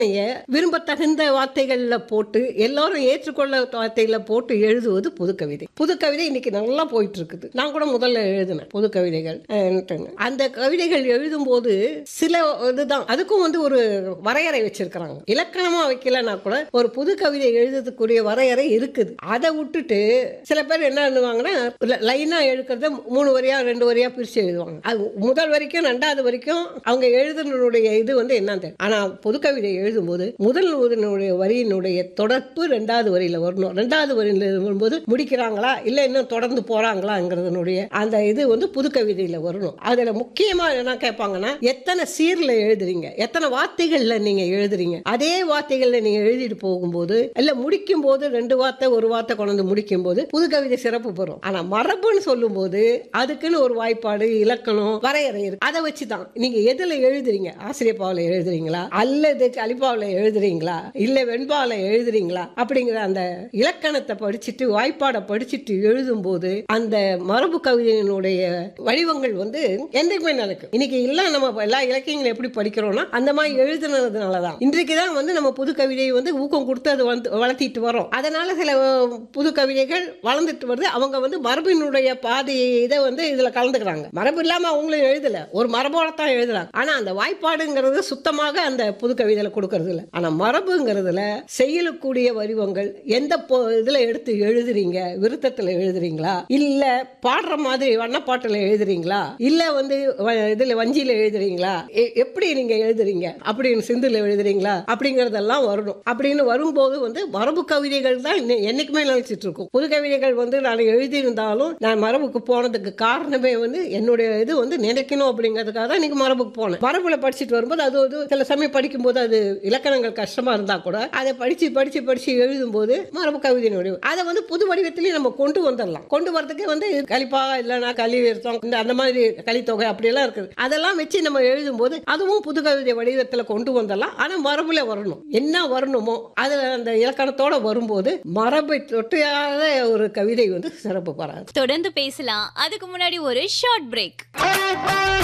விரும்பத்தகுந்த வார்த்தைகள்ல போட்டு எல்லாரும் ஏற்றுக்கொள்ள வார்த்தைகளை போட்டு எழுதுவது புது கவிதை புது கவிதை இன்னைக்கு நல்லா போயிட்டு இருக்குது நான் கூட முதல்ல எழுதினேன் புது கவிதைகள் அஹ், அந்த கவிதைகள் எழுதும் போது சில இதுதான் அதுக்கும் வந்து ஒரு வரையறை வச்சிருக்கிறாங்க இலக்கணமா வைக்கலன்னா கூட ஒரு புது கவிதை எழுதுறதுக்குரிய வரையறை இருக்குது அதை விட்டுட்டு சில பேர் என்ன பண்ணுவாங்கன்னா லைனா எழுக்கிறத மூணு வரியா ரெண்டு வரியா பிரிச்சு எழுதுவாங்க அது முதல் வரைக்கும் ரெண்டாவது வரைக்கும் அவங்க எழுதுனுடைய இது வந்து என்னன்னு தெரியும். ஆனா புது கவிதை எழுதும்போது முதல் வரியினுடைய வரியினுடைய தொடர்பு ரெண்டாவது வரியில வரணும் ரெண்டாவது வரியில வரும்போது முடிக்கிறாங்களா இல்ல இன்னும் தொடர்ந்து போறாங்களாங்கிறதுனுடைய அந்த இது வந்து புது கவிதையில வரணும் அதுல முக்கியமா என்ன கேட்பாங்கன்னா எத்தனை சீர்ல எழுதுறீங்க எத்தனை வார்த்தைகள்ல நீங்க எழுதுறீங்க அதே வார்த்தைகள்ல நீங்க எழுதிட்டு போகும்போது இல்ல முடிக்கும் போது ரெண்டு வார்த்தை ஒரு வார்த்தை கொண்டு வந்து முடிக்கும் போது புது கவிதை சிறப்பு பெறும் ஆனா மரபுன்னு சொல்லும் போது அதுக்குன்னு ஒரு வாய்ப்பாடு இலக்கணம் வரையறை இருக்கு அதை வச்சுதான் நீங்க எதுல எழுதுறீங்க ஆசிரியப்பாவில் எழுதுறீங்களா அல்லது கலிப்பாவில் எழுதுறீங்களா இல்ல வெண்பாவில் எழுதுறீங்களா அப்படிங்கிற அந்த இலக்கணத்தை படிச்சுட்டு வாய்ப்பாடை படிச்சுட்டு எழுதும் போது அந்த மரபு கவிதையினுடைய வடிவங்கள் வந்து என்றைக்குமே நடக்கும் இன்னைக்கு எல்லாம் நம்ம எல்லா இலக்கியங்களும் எப்படி படிக்கிறோம்னா அந்த மாதிரி எழுதுனதுனாலதான் இன்றைக்கு தான் வந்து நம்ம புது கவிதையை வந்து ஊக்கம் கொடுத்து அது வந்து வளர்த்திட்டு வரோம் அதனால சில அஹ், புது கவிதைகள் வளர்ந்துட்டு வருது அவங்க வந்து மரபினுடைய பாதி இதை வந்து இதுல கலந்துக்கிறாங்க மரபு இல்லாம அவங்களும் எழுதல ஒரு மரபோட தான் எழுதுறாங்க ஆனா அந்த வாய்ப்பாடுங்கிறது சுத்தமாக அந்த புது கவிதையில கொடுக்கறது இல்ல ஆனா மரபுங்கிறதுல செய்யக்கூடிய வடிவங்கள் எந்த பொ- இதுல எடுத்து எழுதுறீங்க விருத்தத்துல எழுதுறீங்களா இல்ல பாடுற மாதிரி வண்ணப்பாட்டுல எழுதுறீங்களா இல்ல வந்து வ- இதுல வஞ்சியில எழுதுறீங்களா எ- எப்படி நீங்க எழுதுறீங்க அப்படின்னு சிந்துல எழுதுறீங்களா அப்படிங்கறதெல்லாம் வரணும் அப்படின்னு வரும்போது வந்து மரபு கவிதைகள் தான் இன்னை- என்னைக்குமே நினைச்சிட்டு இருக்கும் புது கவிதைகள் வந்து நான் எழுதியிருந்தாலும் நான் மரபுக்கு போனதுக்கு காரணமே வந்து என்னுடைய இது வந்து நினைக்கணும் அப்படிங்கிறதுக்காக தான் இன்னைக்கு மரபுக்கு போனேன் மரபுல படிச்சுட்டு வரும்போது அது வந்து சில சமயம் படிக்கும்போது அது இலக்கணங்கள் கஷ்டமா இருந்தா கூட அதை படிச்சு படிச்சு படிச்சு எழுதும்போது மரபு கவிதையினுடைய அதை வந்து புது வடிவத்திலேயே நம்ம கொண்டு வந்துடலாம் கொண்டு வரதுக்கு வந்து கலிப்பா இல்லைன்னா களி விருத்தம் இந்த அந்த மாதிரி கலித்தொகை அப்படியெல்லாம் இருக்குது அதெல்லாம் வச்சு நம்ம எழுதும்போது அதுவும் புது கவிதை வடிவத்தில் கொண்டு வந்துடலாம் ஆனா மரபுல வரணும் என்ன வரணுமோ அது அந்த இலக்கணத்தோட வரும்போது மரபை தொட்டியாத ஒரு கவிதை வந்து சிறப்பு பெறாது தொடர்ந்து பேசலாம் அதுக்கு முன்னாடி ஒரு ஷார்ட் பிரேக்